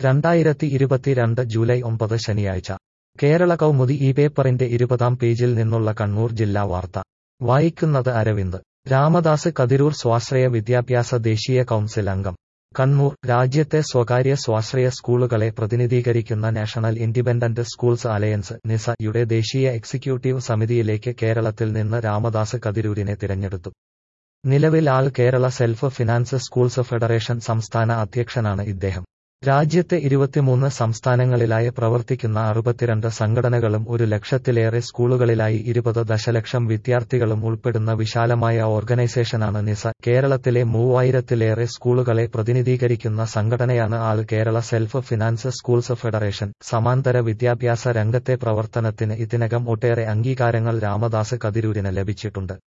രണ്ടായിരത്തി ഇരുപത്തിരണ്ട് ജൂലൈ ഒമ്പത് ശനിയാഴ്ച കേരള കൗമുദി ഈ പേപ്പറിന്റെ ഇരുപതാം പേജിൽ നിന്നുള്ള കണ്ണൂർ ജില്ലാ വാർത്ത വായിക്കുന്നത് അരവിന്ദ് രാമദാസ് കതിരൂർ സ്വാശ്രയ വിദ്യാഭ്യാസ ദേശീയ കൗൺസിൽ അംഗം കണ്ണൂർ രാജ്യത്തെ സ്വകാര്യ സ്വാശ്രയ സ്കൂളുകളെ പ്രതിനിധീകരിക്കുന്ന national independent schools alliance NISA യുടെ ദേശീയ എക്സിക്യൂട്ടീവ് സമിതിയിലേക്ക് കേരളത്തിൽ നിന്ന് രാമദാസ് കതിരൂരിനെ തിരഞ്ഞെടുത്തു നിലവിൽ all Kerala self finance schools federation സംസ്ഥാന അധ്യക്ഷനാണ് ഇദ്ദേഹം രാജ്യത്തെ ഇരുപത്തിമൂന്ന് സംസ്ഥാനങ്ങളിലായി പ്രവർത്തിക്കുന്ന അറുപത്തിരണ്ട് സംഘടനകളും ഒരു ലക്ഷത്തിലേറെ സ്കൂളുകളിലായി ഇരുപത് ദശലക്ഷം വിദ്യാർത്ഥികളും ഉൾപ്പെടുന്ന വിശാലമായ ഓർഗനൈസേഷനാണ് നിസ കേരളത്തിലെ മൂവായിരത്തിലേറെ സ്കൂളുകളെ പ്രതിനിധീകരിക്കുന്ന സംഘടനയാണ് all Kerala self finance schools federation സമാന്തര വിദ്യാഭ്യാസ രംഗത്തെ പ്രവർത്തനത്തിന് ഇതിനകം ഒട്ടേറെ അംഗീകാരങ്ങൾ രാമദാസ് കതിരൂരിന് ലഭിച്ചിട്ടുണ്ട്